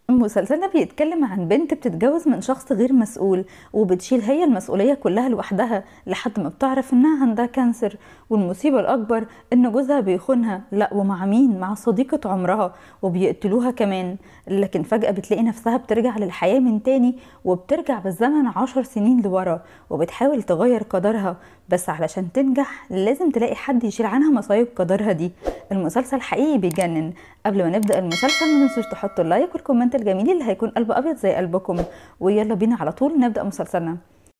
مسلسلنا بيتكلم عن بنت بتتجوز من شخص غير مسؤول وبتشيل هي المسؤولية كلها لوحدها لحد ما بتعرف انها عندها كانسر والمصيبة الأكبر ان جوزها بيخونها لا ومع مين مع صديقة عمرها وبيقتلوها كمان لكن فجأة بتلاقي نفسها بترجع للحياة من تاني وبترجع بالزمن عشر سنين لورا وبتحاول تغير قدرها بس علشان تنجح لازم تلاقي حد يشيل عنها مصايب قدرها دي المسلسل حقيقي بيجنن قبل ما نبدا المسلسل ما تنسوش تحطوا اللايك والكومنت الجميل اللي هيكون قلب ابيض زي قلبكم ويلا بينا على طول نبدا مسلسلنا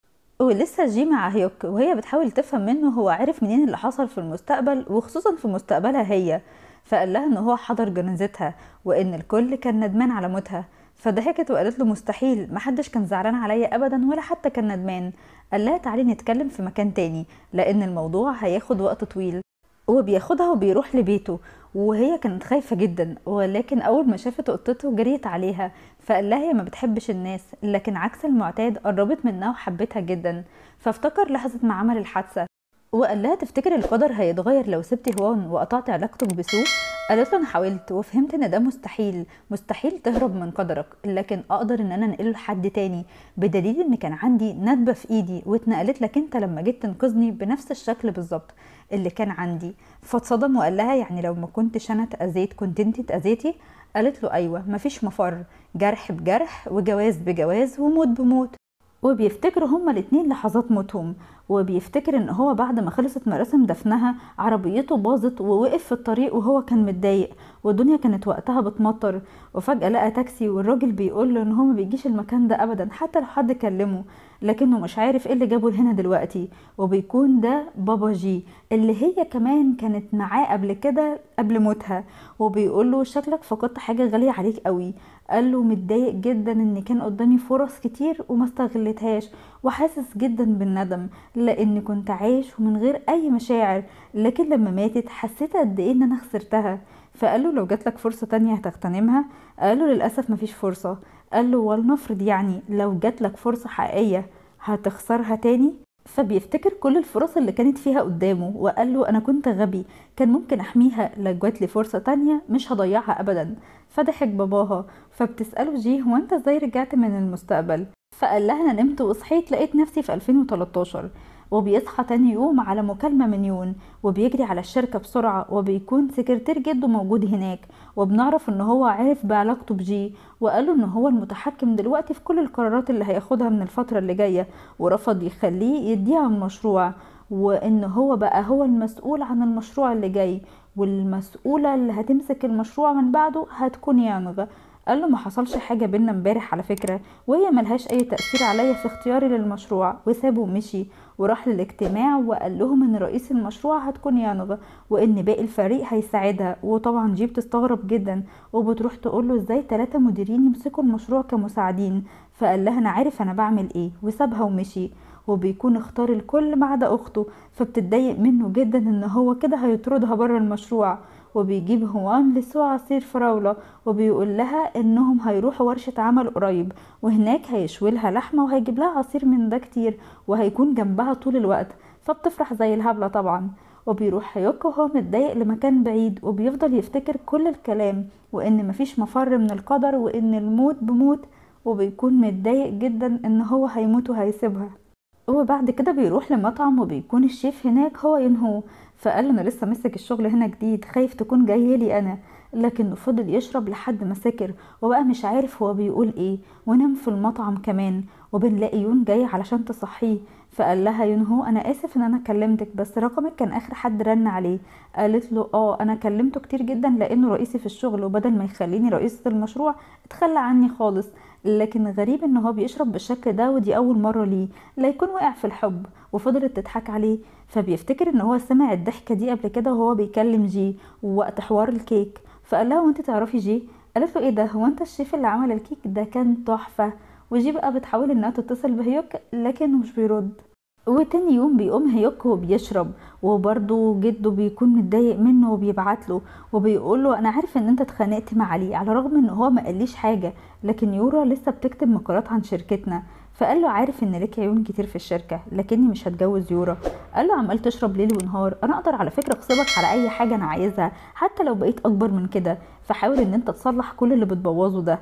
ولسه جي مع هيوك وهي بتحاول تفهم منه هو عارف منين اللي حصل في المستقبل وخصوصا في مستقبلها هي فقال لها ان هو حضر جنازتها وان الكل كان ندمان على موتها فضحكت وقالت له مستحيل محدش كان زعلان عليا ابدا ولا حتى كان ندمان قال لها تعالي نتكلم في مكان تاني لان الموضوع هياخد وقت طويل وبياخدها وبيروح لبيته وهي كانت خايفة جدا ولكن أول ما شافت قطته جريت عليها فقال لها هي ما بتحبش الناس لكن عكس المعتاد قربت منها وحبتها جدا فافتكر لحظة ما عمل الحادثة وقال لها تفتكر القدر هيتغير لو سبتي هوان وقطعت علاقتك بسو قالت له انا حاولت وفهمت ان ده مستحيل مستحيل تهرب من قدرك لكن اقدر ان انا انقله لحد تاني بدليل ان كان عندي ندبه في ايدي واتنقلت لك انت لما جيت تنقذني بنفس الشكل بالظبط اللي كان عندي فاتصدم وقال لها يعني لو ما كنتش انا اتاذيت كنت انت اتاذيتي قالت له ايوه مفيش مفر جرح بجرح وجواز بجواز وموت بموت وبيفتكروا هما الاتنين لحظات موتهم وبيفتكر ان هو بعد ما خلصت مراسم دفنها عربيته باظت ووقف في الطريق وهو كان متضايق والدنيا كانت وقتها بتمطر وفجأة لقى تاكسي والراجل بيقول له ان هو ما بيجيش المكان ده ابدا حتى لو حد كلمه لكنه مش عارف ايه اللي جابه لهنا دلوقتي وبيكون ده بابا جي اللي هي كمان كانت معاه قبل كده قبل موتها وبيقول له شكلك فقدت حاجة غالية عليك قوي قال له متضايق جدا ان كان قدامي فرص كتير وما استغلتهاش وحاسس جدا بالندم لاني كنت عايش ومن غير اي مشاعر لكن لما ماتت حسيت قد ايه ان انا خسرتها فقال له لو جاتلك فرصة تانية هتغتنمها قال له للأسف مفيش فرصة قال له ولنفرض يعني لو جاتلك فرصة حقيقية هتخسرها تاني فبيفتكر كل الفرص اللي كانت فيها قدامه وقال له انا كنت غبي كان ممكن احميها لو جات لي فرصه تانية مش هضيعها ابدا فضحك باباها فبتساله جي هو انت ازاي رجعت من المستقبل فقال لها انا نمت وصحيت لقيت نفسي في 2013 وبيصحى تاني يوم على مكالمة من يون وبيجري على الشركة بسرعة وبيكون سكرتير جده موجود هناك وبنعرف ان هو عارف بعلاقته بجي وقاله ان هو المتحكم دلوقتي في كل القرارات اللي هياخدها من الفترة اللي جاية ورفض يخليه يديها المشروع وان هو بقى هو المسؤول عن المشروع اللي جاي والمسؤولة اللي هتمسك المشروع من بعده هتكون يانغ قال له ما حصلش حاجة بينا امبارح على فكرة وهي ملهاش اي تأثير عليا في اختياري للمشروع وسابه ومشي وراح للاجتماع وقال لهم ان رئيس المشروع هتكون يانغ وان باقي الفريق هيساعدها وطبعا جي بتستغرب جدا وبتروح تقول له ازاي ثلاثة مديرين يمسكوا المشروع كمساعدين فقال لها انا عارف انا بعمل ايه وسابها ومشي وبيكون اختار الكل ما عدا اخته فبتتضايق منه جدا ان هو كده هيطردها بره المشروع وبيجيب هوام لسوق عصير فراولة وبيقول لها انهم هيروحوا ورشة عمل قريب وهناك هيشوي لها لحمة وهيجيب لها عصير من ده كتير وهيكون جنبها طول الوقت فبتفرح زي الهبلة طبعا وبيروح هيوك وهو متضايق لمكان بعيد وبيفضل يفتكر كل الكلام وان مفيش مفر من القدر وان الموت بموت وبيكون متضايق جدا ان هو هيموت وهيسيبها وبعد كده بيروح لمطعم وبيكون الشيف هناك هو ينهو فقال له انا لسه ماسك الشغل هنا جديد خايف تكون جاي لي انا لكنه فضل يشرب لحد ما سكر وبقى مش عارف هو بيقول ايه ونام في المطعم كمان وبنلاقي يون جاي علشان تصحيه فقال لها ينهو انا اسف ان انا كلمتك بس رقمك كان اخر حد رن عليه قالت له اه انا كلمته كتير جدا لانه رئيسي في الشغل وبدل ما يخليني رئيسة المشروع اتخلى عني خالص لكن غريب ان هو بيشرب بالشكل ده ودي اول مرة ليه لا يكون وقع في الحب وفضلت تضحك عليه فبيفتكر ان هو سمع الضحكة دي قبل كده وهو بيكلم جي وقت حوار الكيك فقال لها وانت تعرفي جي قالت له ايه ده هو انت الشيف اللي عمل الكيك ده كان تحفة وجي بقى بتحاول انها تتصل بهيوك لكنه مش بيرد وتاني يوم بيقوم هيوك وبيشرب وبرضه جده بيكون متضايق منه وبيبعت له وبيقول له انا عارف ان انت اتخانقت مع علي على الرغم ان هو ما قاليش حاجه لكن يورا لسه بتكتب مقالات عن شركتنا فقال له عارف ان ليك عيون كتير في الشركه لكني مش هتجوز يورا قال له عمال تشرب ليل ونهار انا اقدر على فكره اغصبك على اي حاجه انا عايزها حتى لو بقيت اكبر من كده فحاول ان انت تصلح كل اللي بتبوظه ده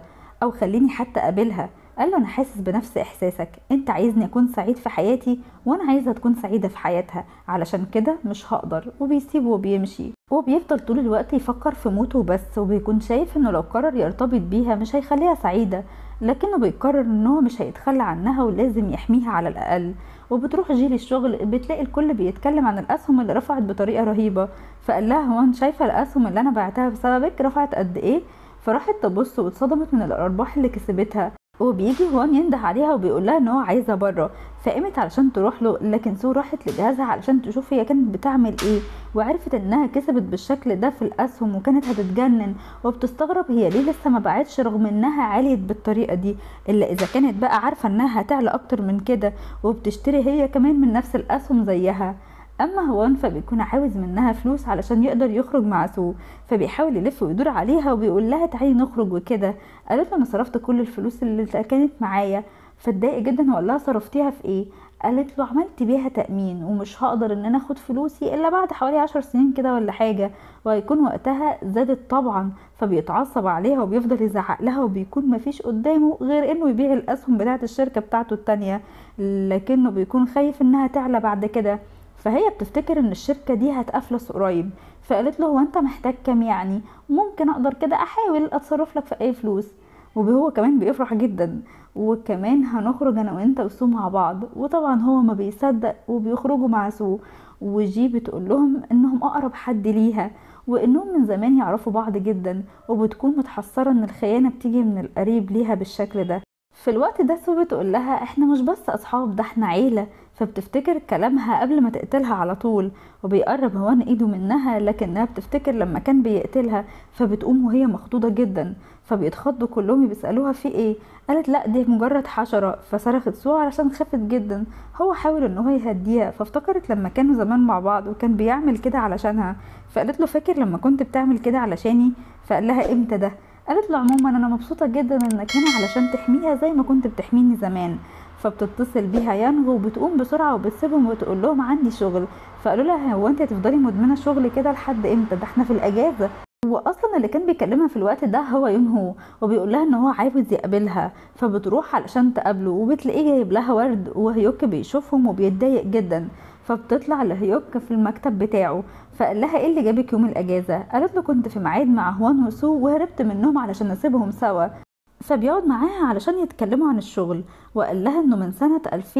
او خليني حتى اقابلها قال له انا حاسس بنفس احساسك انت عايزني اكون سعيد في حياتي وانا عايزه تكون سعيده في حياتها علشان كده مش هقدر وبيسيبه وبيمشي وبيفضل طول الوقت يفكر في موته بس وبيكون شايف انه لو قرر يرتبط بيها مش هيخليها سعيده لكنه بيقرر ان هو مش هيتخلى عنها ولازم يحميها على الاقل وبتروح جيلي الشغل بتلاقي الكل بيتكلم عن الاسهم اللي رفعت بطريقه رهيبه فقال لها هو انت شايفه الاسهم اللي انا بعتها بسببك رفعت قد ايه فراحت تبص واتصدمت من الارباح اللي كسبتها وبيجي هوان ينده عليها وبيقول لها ان هو عايزها بره فقامت علشان تروح له لكن سو راحت لجهازها علشان تشوف هي كانت بتعمل ايه وعرفت انها كسبت بالشكل ده في الاسهم وكانت هتتجنن وبتستغرب هي ليه لسه ما باعتش رغم انها عاليت بالطريقه دي الا اذا كانت بقى عارفه انها هتعلى اكتر من كده وبتشتري هي كمان من نفس الاسهم زيها اما هوان فبيكون عاوز منها فلوس علشان يقدر يخرج مع سو فبيحاول يلف ويدور عليها وبيقول لها تعالي نخرج وكده قالت له انا صرفت كل الفلوس اللي كانت معايا فاتضايق جدا وقال لها صرفتيها في ايه قالت له عملت بيها تأمين ومش هقدر ان انا اخد فلوسي الا بعد حوالي عشر سنين كده ولا حاجة وهيكون وقتها زادت طبعا فبيتعصب عليها وبيفضل يزعق لها وبيكون مفيش قدامه غير انه يبيع الاسهم بتاعة الشركة بتاعته التانية لكنه بيكون خايف انها تعلى بعد كده فهي بتفتكر ان الشركة دي هتأفلس قريب فقالت له هو انت محتاج كام يعني ممكن اقدر كده احاول اتصرف لك في اي فلوس وهو كمان بيفرح جدا وكمان هنخرج انا وانت وسو مع بعض وطبعا هو ما بيصدق وبيخرجوا مع سو وجي بتقول لهم انهم اقرب حد ليها وانهم من زمان يعرفوا بعض جدا وبتكون متحسرة ان الخيانة بتيجي من القريب ليها بالشكل ده في الوقت ده سو بتقول لها احنا مش بس اصحاب ده احنا عيلة فبتفتكر كلامها قبل ما تقتلها على طول وبيقرب هوان ايده منها لكنها بتفتكر لما كان بيقتلها فبتقوم وهي مخضوضة جدا فبيتخضوا كلهم بيسألوها في ايه قالت لا دي مجرد حشرة فصرخت سو علشان خفت جدا هو حاول ان هو يهديها فافتكرت لما كانوا زمان مع بعض وكان بيعمل كده علشانها فقالت له فاكر لما كنت بتعمل كده علشاني فقال لها امتى ده قالت له عموما انا مبسوطة جدا انك هنا علشان تحميها زي ما كنت بتحميني زمان فبتتصل بيها يانغ وبتقوم بسرعة وبتسيبهم وتقول لهم عندي شغل فقالوا لها هو انت هتفضلي مدمنة شغل كده لحد امتى ده احنا في الاجازة واصلا اللي كان بيكلمها في الوقت ده هو يون هو وبيقول لها ان هو عاوز يقابلها فبتروح علشان تقابله وبتلاقيه جايب لها ورد وهيوك بيشوفهم وبيتضايق جدا فبتطلع لهيوك في المكتب بتاعه فقال لها ايه اللي جابك يوم الاجازه قالت له كنت في ميعاد مع هوان وسو وهربت منهم علشان اسيبهم سوا فبيقعد معاها علشان يتكلموا عن الشغل وقال لها انه من سنة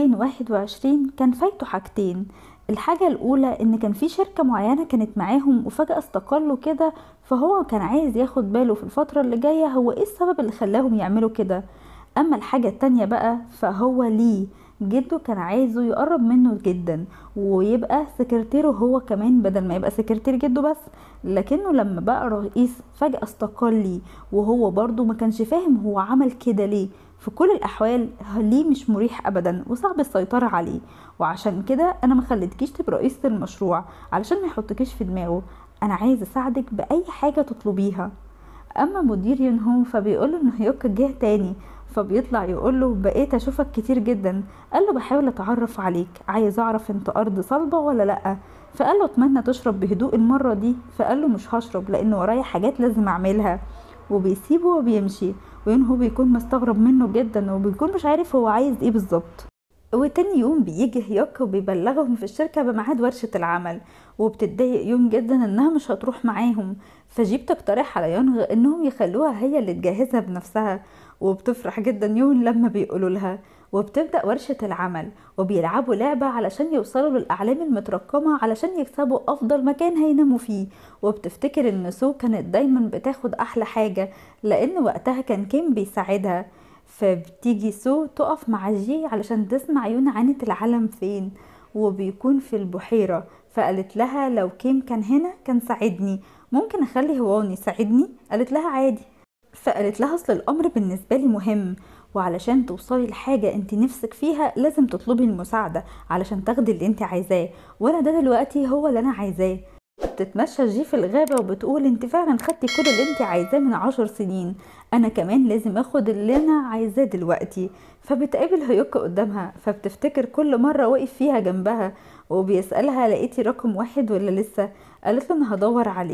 2021 كان فايته حاجتين الحاجة الأولى إن كان في شركة معينة كانت معاهم وفجأة استقلوا كده فهو كان عايز ياخد باله في الفترة اللي جاية هو إيه السبب اللي خلاهم يعملوا كده أما الحاجة التانية بقى فهو ليه جده كان عايزه يقرب منه جدا ويبقى سكرتيره هو كمان بدل ما يبقى سكرتير جده بس لكنه لما بقى رئيس فجأة استقال ليه وهو برضه ما كانش فاهم هو عمل كده ليه في كل الأحوال ليه مش مريح أبدا وصعب السيطرة عليه وعشان كده أنا ما خليتكيش تبقى رئيسة المشروع علشان ما يحطكيش في دماغه أنا عايز أساعدك بأي حاجة تطلبيها أما مدير ينهو فبيقوله إن هيوكا جه تاني فبيطلع يقول له بقيت اشوفك كتير جدا قال له بحاول اتعرف عليك عايز اعرف انت ارض صلبه ولا لا فقال له اتمنى تشرب بهدوء المره دي فقال له مش هشرب لان ورايا حاجات لازم اعملها وبيسيبه وبيمشي وينهو بيكون مستغرب منه جدا وبيكون مش عارف هو عايز ايه بالظبط وتاني يوم بيجي هيوك وبيبلغهم في الشركة بميعاد ورشة العمل وبتتضايق يون جدا انها مش هتروح معاهم فجي بتقترح على يونغ انهم يخلوها هي اللي تجهزها بنفسها وبتفرح جدا يون لما بيقولوا لها وبتبدأ ورشة العمل وبيلعبوا لعبة علشان يوصلوا للأعلام المترقمة علشان يكسبوا أفضل مكان هيناموا فيه وبتفتكر إن سو كانت دايما بتاخد أحلى حاجة لأن وقتها كان كيم بيساعدها فبتيجي سو تقف مع جي علشان تسمع يون عانت العالم فين وبيكون في البحيرة فقالت لها لو كيم كان هنا كان ساعدني ممكن اخلي هوان يساعدني قالت لها عادي فقالت لها اصل الامر بالنسبه لي مهم وعلشان توصلي لحاجة انت نفسك فيها لازم تطلبي المساعدة علشان تاخدي اللي انت عايزاه وانا ده دلوقتي هو اللي انا عايزاه بتتمشى جي في الغابة وبتقول انت فعلا خدتي كل اللي انت عايزاه من عشر سنين انا كمان لازم اخد اللي انا عايزاه دلوقتي فبتقابل هيوكا قدامها فبتفتكر كل مرة وقف فيها جنبها وبيسألها لقيتي رقم واحد ولا لسه قالت له انا هدور عليه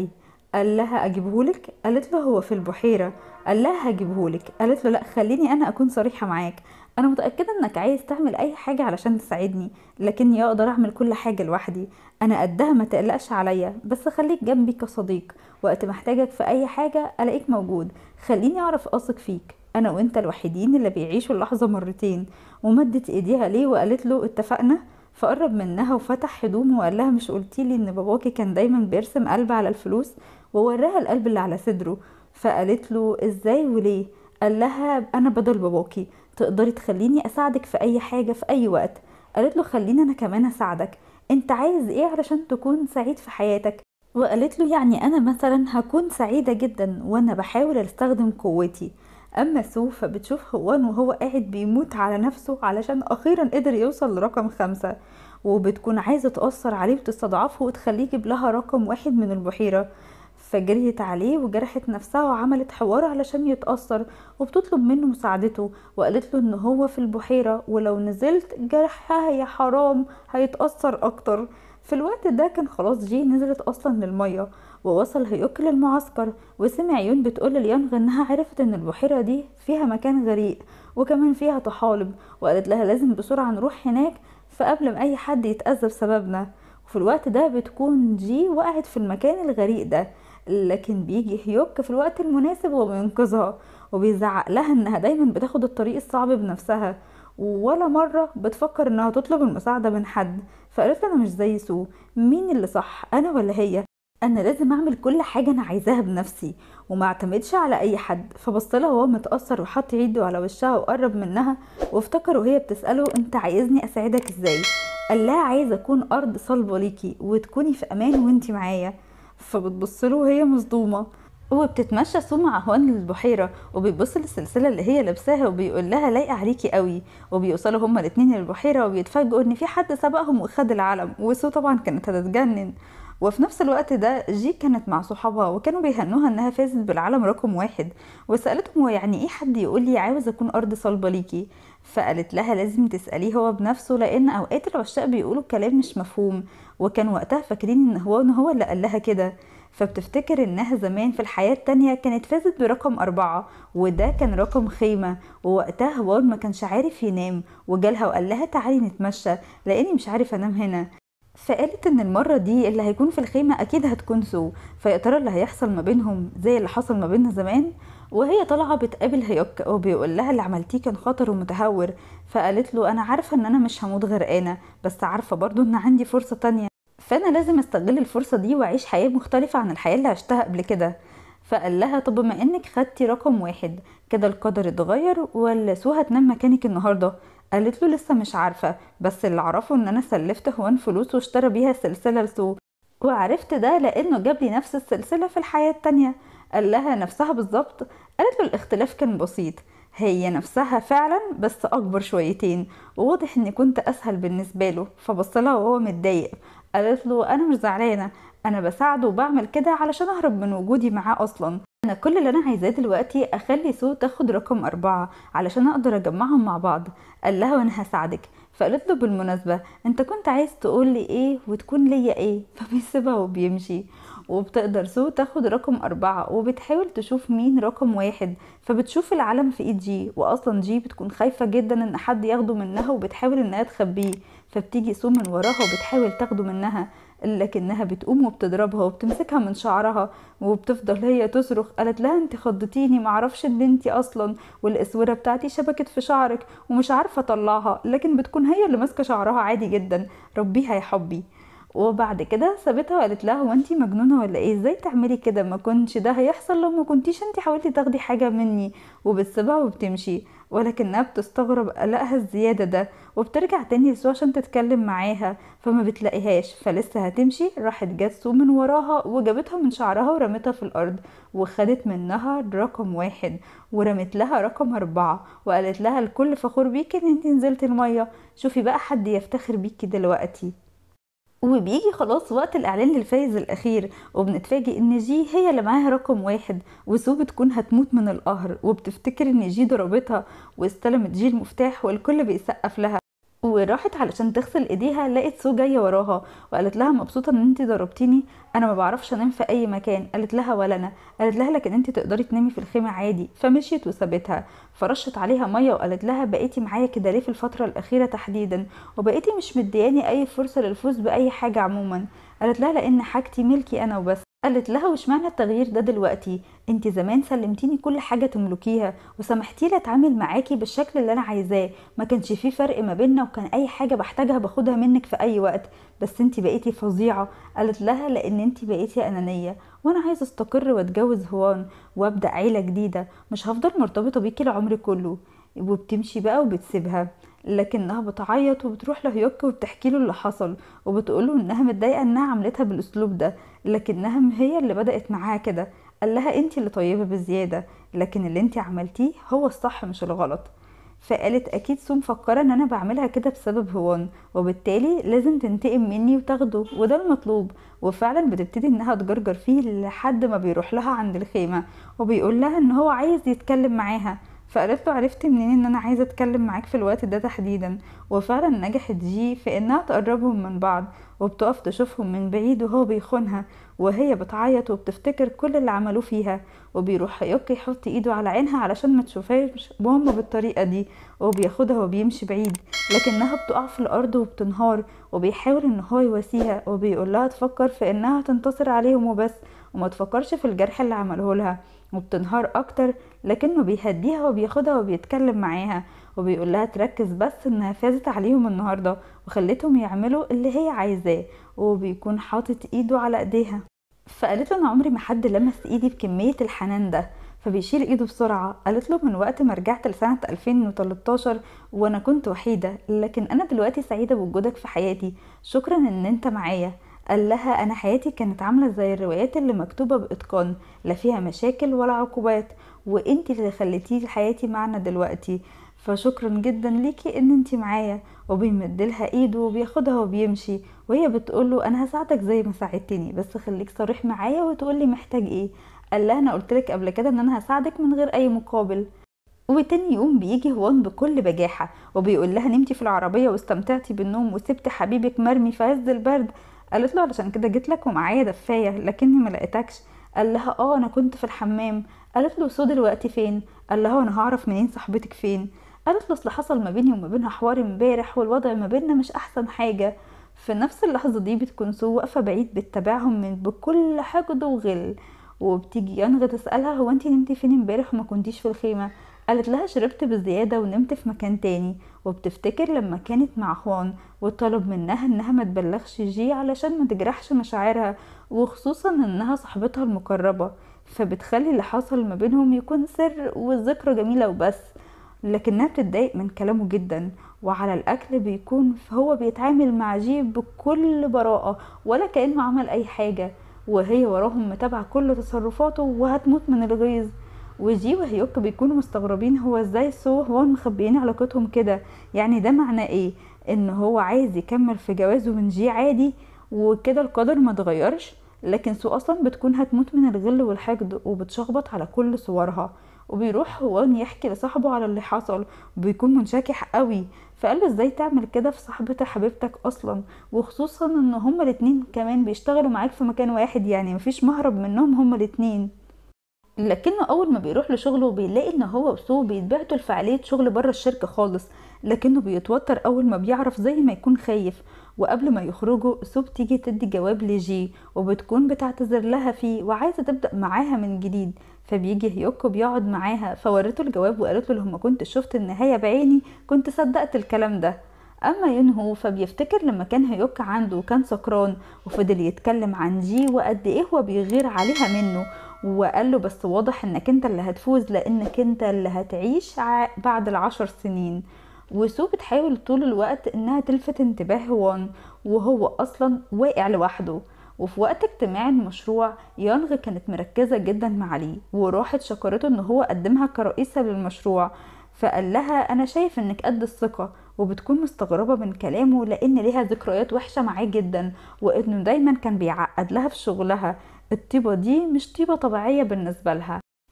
قال لها اجيبهولك قالت له هو في البحيره قال لها هجيبهولك قالت له لا خليني انا اكون صريحه معاك انا متاكده انك عايز تعمل اي حاجه علشان تساعدني لكني اقدر اعمل كل حاجه لوحدي انا قدها ما تقلقش عليا بس خليك جنبي كصديق وقت محتاجك في اي حاجه الاقيك موجود خليني اعرف اثق فيك انا وانت الوحيدين اللي بيعيشوا اللحظه مرتين ومدت ايديها ليه وقالت له اتفقنا فقرب منها وفتح هدومه وقال لها مش قلتيلي ان باباكي كان دايما بيرسم قلب على الفلوس ووراها القلب اللي على صدره فقالت له ازاي وليه قال لها انا بدل باباكي تقدري تخليني اساعدك في اي حاجه في اي وقت قالت له خليني انا كمان اساعدك انت عايز ايه علشان تكون سعيد في حياتك وقالت له يعني انا مثلا هكون سعيده جدا وانا بحاول استخدم قوتي اما سو فبتشوف هوان وهو قاعد بيموت على نفسه علشان اخيرا قدر يوصل لرقم خمسة وبتكون عايزة تأثر عليه وتستضعفه وتخليه يجيب لها رقم واحد من البحيرة فجريت عليه وجرحت نفسها وعملت حوار علشان يتأثر وبتطلب منه مساعدته وقالت له ان هو في البحيرة ولو نزلت جرحها يا حرام هيتأثر اكتر في الوقت ده كان خلاص جي نزلت اصلا للمية ووصل هيوك للمعسكر وسمع يون بتقول لليانغ انها عرفت ان البحيرة دي فيها مكان غريق وكمان فيها طحالب وقالت لها لازم بسرعة نروح هناك فقبل ما اي حد يتأذى بسببنا وفي الوقت ده بتكون جي وقعت في المكان الغريق ده لكن بيجي هيوك في الوقت المناسب وبينقذها وبيزعق لها انها دايما بتاخد الطريق الصعب بنفسها ولا مرة بتفكر انها تطلب المساعدة من حد فقالت انا مش زي سو مين اللي صح انا ولا هي انا لازم اعمل كل حاجة انا عايزاها بنفسي وما اعتمدش على اي حد فبصلها وهو متأثر وحط ايده على وشها وقرب منها وافتكر وهي بتسأله انت عايزني اساعدك ازاي قال لها عايز اكون ارض صلبة ليكي وتكوني في امان وانتي معايا فبتبصله وهي مصدومة وبتتمشى سو مع هوان للبحيرة وبيبص للسلسلة اللي هي لابساها وبيقول لها لايقة عليكي قوي وبيوصلوا هما الاتنين للبحيرة وبيتفاجئوا ان في حد سبقهم وخد العلم وسو طبعا كانت هتتجنن وفي نفس الوقت ده جي كانت مع صحابها وكانوا بيهنوها انها فازت بالعلم رقم واحد وسألتهم هو يعني ايه حد يقول لي عاوز اكون ارض صلبة ليكي فقالت لها لازم تسأليه هو بنفسه لان اوقات العشاق بيقولوا كلام مش مفهوم وكان وقتها فاكرين ان هو ان هو اللي قال لها كده فبتفتكر انها زمان في الحياة التانية كانت فازت برقم اربعة وده كان رقم خيمة ووقتها هوار ما كانش عارف ينام وجالها وقال لها تعالي نتمشى لاني مش عارف انام هنا فقالت ان المرة دي اللي هيكون في الخيمة اكيد هتكون سو فيا ترى اللي هيحصل ما بينهم زي اللي حصل ما بيننا زمان وهي طالعة بتقابل هيوك وبيقول لها اللي عملتيه كان خطر ومتهور فقالت له انا عارفة ان انا مش هموت غرقانة بس عارفة برضو ان عندي فرصة تانية فانا لازم استغل الفرصة دي واعيش حياة مختلفة عن الحياة اللي عشتها قبل كده فقال لها طب بما انك خدتي رقم واحد كده القدر اتغير ولا سو هتنام مكانك النهارده قالت له لسه مش عارفة بس اللي اعرفه ان انا سلفت هوان فلوس واشترى بيها سلسلة لسو وعرفت ده لانه جاب لي نفس السلسلة في الحياة التانية قال لها نفسها بالظبط قالت له الاختلاف كان بسيط هي نفسها فعلا بس اكبر شويتين وواضح اني كنت اسهل بالنسبة له فبصلها وهو متضايق قالت له انا مش زعلانة انا بساعده وبعمل كده علشان اهرب من وجودي معاه اصلا انا كل اللي انا عايزاه دلوقتي اخلي سو تاخد رقم اربعة علشان اقدر اجمعهم مع بعض قال لها وانا هساعدك فقالت له بالمناسبة انت كنت عايز تقول لي ايه وتكون ليا ايه فبيسيبها وبيمشي وبتقدر سو تاخد رقم أربعة وبتحاول تشوف مين رقم واحد فبتشوف العلم في ايد جي وأصلا جي بتكون خايفة جدا ان حد ياخده منها وبتحاول انها تخبيه فبتيجي سو من وراها وبتحاول تاخده منها لكنها بتقوم وبتضربها وبتمسكها من شعرها وبتفضل هي تصرخ قالت لها انت خضتيني معرفش ان انتي اصلا والاسوره بتاعتي شبكت في شعرك ومش عارفه اطلعها لكن بتكون هي اللي ماسكه شعرها عادي جدا ربيها يا حبي وبعد كده سابتها وقالت لها هو انتي مجنونه ولا ايه ازاي تعملي كده ما كنتش ده هيحصل لو ما كنتيش انتي حاولتي تاخدي حاجه مني وبتسيبها وبتمشي ولكنها بتستغرب قلقها الزياده ده وبترجع تاني لسو عشان تتكلم معاها فما بتلاقيهاش فلسه هتمشي راحت جت سو من وراها وجابتها من شعرها ورمتها في الارض وخدت منها رقم واحد ورمت لها رقم أربعة وقالت لها الكل فخور بيكي ان انتي نزلتي المية شوفي بقى حد يفتخر بيكي دلوقتي وبيجي خلاص وقت الإعلان للفايز الأخير وبنتفاجئ إن جي هي اللي معاها رقم واحد وسو بتكون هتموت من القهر وبتفتكر إن جي ضربتها واستلمت جي المفتاح والكل بيسقف لها وراحت علشان تغسل ايديها لقت سو جايه وراها وقالت لها مبسوطه ان انت ضربتيني انا ما بعرفش انام في اي مكان قالت لها ولا انا قالت لها لكن انت تقدري تنامي في الخيمه عادي فمشيت وسابتها فرشت عليها ميه وقالت لها بقيتي معايا كده ليه في الفتره الاخيره تحديدا وبقيتي مش مدياني اي فرصه للفوز باي حاجه عموما قالت لها لان حاجتي ملكي انا وبس قالت لها وش معنى التغيير ده دلوقتي انت زمان سلمتيني كل حاجه تملكيها وسمحتي لي اتعامل معاكي بالشكل اللي انا عايزاه ما كانش فيه فرق ما بيننا وكان اي حاجه بحتاجها باخدها منك في اي وقت بس انت بقيتي فظيعه قالت لها لان انت بقيتي انانيه وانا عايزه استقر واتجوز هوان وابدا عيله جديده مش هفضل مرتبطه بيكي العمر كله وبتمشي بقى وبتسيبها لكنها بتعيط وبتروح لهيوك وبتحكي له اللي حصل وبتقوله انها متضايقه انها عملتها بالاسلوب ده لكنها هي اللي بدات معاها كده قال لها انت اللي طيبه بزياده لكن اللي انت عملتيه هو الصح مش الغلط فقالت اكيد سو مفكره ان انا بعملها كده بسبب هوان وبالتالي لازم تنتقم مني وتاخده وده المطلوب وفعلا بتبتدي انها تجرجر فيه لحد ما بيروح لها عند الخيمه وبيقول لها ان هو عايز يتكلم معاها فقالت له عرفت منين ان انا عايزه اتكلم معاك في الوقت ده تحديدا وفعلا نجحت جي في انها تقربهم من بعض وبتقف تشوفهم من بعيد وهو بيخونها وهي بتعيط وبتفتكر كل اللي عملوه فيها وبيروح هيوكي يحط ايده على عينها علشان ما تشوفهاش ماما بالطريقه دي وبياخدها وبيمشي بعيد لكنها بتقع في الارض وبتنهار وبيحاول ان هو يواسيها وبيقول لها تفكر في انها تنتصر عليهم وبس وما تفكرش في الجرح اللي عمله لها وبتنهار اكتر لكنه بيهديها وبياخدها وبيتكلم معاها وبيقول لها تركز بس انها فازت عليهم النهارده وخلتهم يعملوا اللي هي عايزاه وبيكون حاطط ايده على ايديها فقالت له انا عمري ما حد لمس ايدي بكميه الحنان ده فبيشيل ايده بسرعة قالت له من وقت ما رجعت لسنة 2013 وانا كنت وحيدة لكن انا دلوقتي سعيدة بوجودك في حياتي شكرا ان انت معايا قال لها انا حياتي كانت عاملة زي الروايات اللي مكتوبة باتقان لا فيها مشاكل ولا عقوبات وانتي اللي خليتي حياتي معنا دلوقتي فشكرا جدا ليكي ان انتي معايا وبيمدلها ايده وبياخدها وبيمشي وهي بتقوله انا هساعدك زي ما ساعدتني بس خليك صريح معايا وتقولي محتاج ايه قال لها انا قلتلك قبل كده ان انا هساعدك من غير اي مقابل وتاني يوم بيجي هوان بكل بجاحة وبيقول لها نمتي في العربية واستمتعتي بالنوم وسبت حبيبك مرمي في عز البرد قالت له علشان كده جيت لك ومعايا دفاية لكني ما لقيتكش قال لها اه انا كنت في الحمام قالت له سو دلوقتي فين قال لها وانا هعرف منين صاحبتك فين قالت له اصل حصل ما بيني وما بينها حوار امبارح والوضع ما بيننا مش احسن حاجه في نفس اللحظه دي بتكون سو واقفه بعيد بتتابعهم من بكل حقد وغل وبتيجي ينغ تسالها هو انتي نمتي فين امبارح وما كنتيش في الخيمه قالت لها شربت بزيادة ونمت في مكان تاني وبتفتكر لما كانت مع خوان وطلب منها انها ما تبلغش جي علشان ما تجرحش مشاعرها وخصوصا انها صاحبتها المقربة فبتخلي اللي حصل ما بينهم يكون سر والذكرى جميلة وبس لكنها بتتضايق من كلامه جدا وعلى الاكل بيكون هو بيتعامل مع جي بكل براءة ولا كأنه عمل اي حاجة وهي وراهم متابعة كل تصرفاته وهتموت من الغيظ وجي وهيوك بيكونوا مستغربين هو ازاي سو هو مخبيين علاقتهم كده يعني ده معناه ايه ان هو عايز يكمل في جوازه من جي عادي وكده القدر ما اتغيرش لكن سو اصلا بتكون هتموت من الغل والحقد وبتشخبط على كل صورها وبيروح هوان يحكي لصاحبه على اللي حصل وبيكون منشكح قوي فقال له ازاي تعمل كده في صاحبتها حبيبتك اصلا وخصوصا ان هما الاتنين كمان بيشتغلوا معاك في مكان واحد يعني مفيش مهرب منهم هما الاتنين لكنه اول ما بيروح لشغله بيلاقي ان هو وسو بيتبعتوا لفعالية شغل بره الشركة خالص لكنه بيتوتر اول ما بيعرف زي ما يكون خايف وقبل ما يخرجوا سو بتيجي تدي جواب لجي وبتكون بتعتذر لها فيه وعايزة تبدأ معاها من جديد فبيجي هيوكو بيقعد معاها فورته الجواب وقالت له لما كنت شفت النهاية بعيني كنت صدقت الكلام ده اما ينهو فبيفتكر لما كان هيوك عنده وكان سكران وفضل يتكلم عن جي وقد ايه هو بيغير عليها منه وقال له بس واضح انك انت اللي هتفوز لانك انت اللي هتعيش بعد العشر سنين وسو بتحاول طول الوقت انها تلفت انتباه هوان وهو اصلا واقع لوحده وفي وقت اجتماع المشروع يانغ كانت مركزة جدا مع لي وراحت شكرته ان هو قدمها كرئيسة للمشروع فقال لها انا شايف انك قد الثقة وبتكون مستغربة من كلامه لان ليها ذكريات وحشة معاه جدا وانه دايما كان بيعقد لها في شغلها الطيبة دي مش طيبة طبيعية بالنسبة لها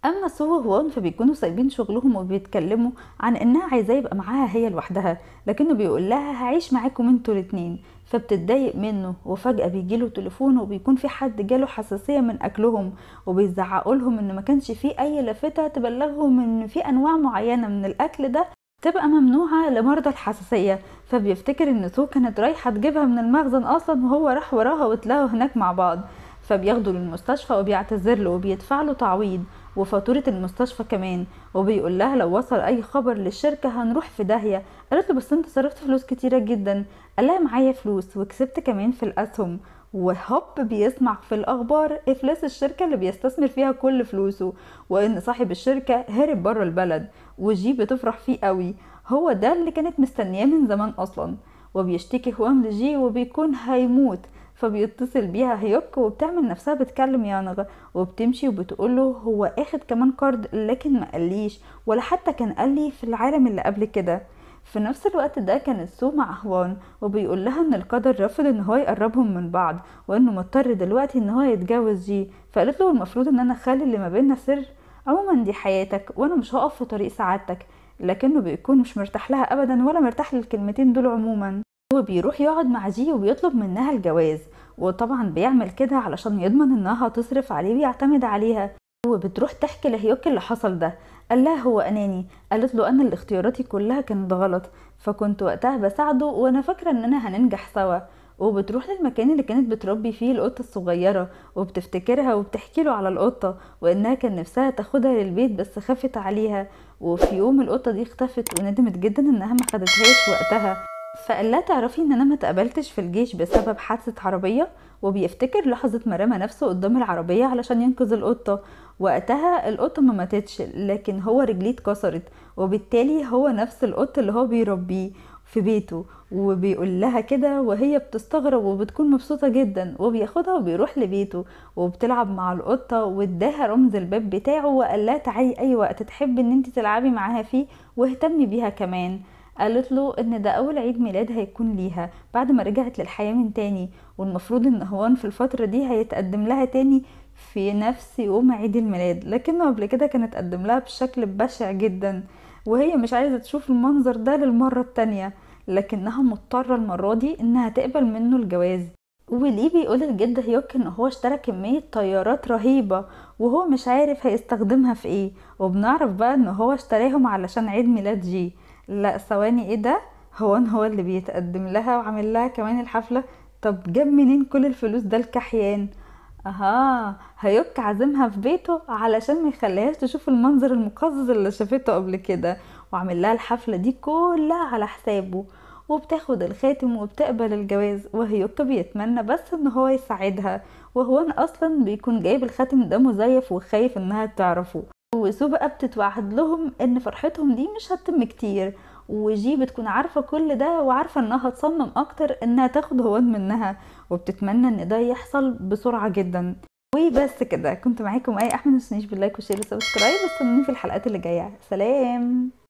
اما سو وهوان فبيكونوا سايبين شغلهم وبيتكلموا عن انها عايزاه يبقى معاها هي لوحدها لكنه بيقول لها هعيش معاكم انتوا الاتنين فبتتضايق منه وفجأة بيجيله تليفون وبيكون في حد جاله حساسية من أكلهم وبيزعقوا لهم إن ما كانش في أي لافتة تبلغهم إن في أنواع معينة من الأكل ده تبقى ممنوعة لمرضى الحساسية فبيفتكر إن سو كانت رايحة تجيبها من المخزن أصلا وهو راح وراها وتلاقوا هناك مع بعض فبياخده للمستشفى وبيعتذر له وبيدفع له تعويض وفاتورة المستشفى كمان وبيقول لها لو وصل اي خبر للشركة هنروح في داهية قالت له بس انت صرفت فلوس كتيرة جدا قال لها معايا فلوس وكسبت كمان في الاسهم وهوب بيسمع في الاخبار افلاس الشركة اللي بيستثمر فيها كل فلوسه وان صاحب الشركة هرب بره البلد وجي بتفرح فيه قوي هو ده اللي كانت مستنياه من زمان اصلا وبيشتكي هوان لجي وبيكون هيموت فبيتصل بيها هيوك وبتعمل نفسها بتكلم يانغ وبتمشي وبتقوله هو اخد كمان كارد لكن ما قاليش ولا حتى كان قال لي في العالم اللي قبل كده في نفس الوقت ده كانت سو مع هوان وبيقول لها ان القدر رفض ان هو يقربهم من بعض وانه مضطر دلوقتي ان هو يتجوز جي فقالت له المفروض ان انا اخلي اللي ما بيننا سر عموما دي حياتك وانا مش هقف في طريق سعادتك لكنه بيكون مش مرتاح لها ابدا ولا مرتاح للكلمتين دول عموما هو بيروح يقعد مع جي وبيطلب منها الجواز وطبعا بيعمل كده علشان يضمن انها هتصرف عليه ويعتمد عليها وبتروح تحكي لهيوك اللي حصل ده قال لها هو اناني قالت له انا اللي اختياراتي كلها كانت غلط فكنت وقتها بساعده وانا فاكره اننا هننجح سوا وبتروح للمكان اللي كانت بتربي فيه القطة الصغيرة وبتفتكرها وبتحكي له على القطة وانها كان نفسها تاخدها للبيت بس خافت عليها وفي يوم القطة دي اختفت وندمت جدا انها ما خدتهاش وقتها فقال لها تعرفي ان انا ما اتقبلتش في الجيش بسبب حادثة عربية وبيفتكر لحظة ما رمى نفسه قدام العربية علشان ينقذ القطة وقتها القطة ما ماتتش لكن هو رجليه اتكسرت وبالتالي هو نفس القط اللي هو بيربيه في بيته وبيقول لها كده وهي بتستغرب وبتكون مبسوطة جدا وبياخدها وبيروح لبيته وبتلعب مع القطة واداها رمز الباب بتاعه وقال لها تعالي اي وقت تحبي ان انت تلعبي معاها فيه واهتمي بيها كمان قالت له ان ده اول عيد ميلاد هيكون ليها بعد ما رجعت للحياة من تاني والمفروض ان هوان في الفترة دي هيتقدم لها تاني في نفس يوم عيد الميلاد لكنه قبل كده كان اتقدم لها بشكل بشع جدا وهي مش عايزة تشوف المنظر ده للمرة التانية لكنها مضطرة المرة دي انها تقبل منه الجواز وليه بيقول الجد هيوك ان هو اشترى كمية طيارات رهيبة وهو مش عارف هيستخدمها في ايه وبنعرف بقى ان هو اشتراهم علشان عيد ميلاد جي لا ثواني ايه ده هو هو اللي بيتقدم لها وعامل لها كمان الحفلة طب جاب منين كل الفلوس ده الكحيان اها هيوك عازمها في بيته علشان ما يخليهاش تشوف المنظر المقزز اللي شافته قبل كده وعامل لها الحفلة دي كلها على حسابه وبتاخد الخاتم وبتقبل الجواز وهيوك بيتمنى بس ان هو يساعدها وهو اصلا بيكون جايب الخاتم ده مزيف وخايف انها تعرفه وسو بقى بتتوعد لهم ان فرحتهم دي مش هتتم كتير وجي بتكون عارفة كل ده وعارفة انها تصمم اكتر انها تاخد هوان منها وبتتمنى ان ده يحصل بسرعة جدا وبس كده كنت معاكم اي احمد متنسونيش باللايك والشير والسبسكرايب واستنوني في الحلقات اللي جايه سلام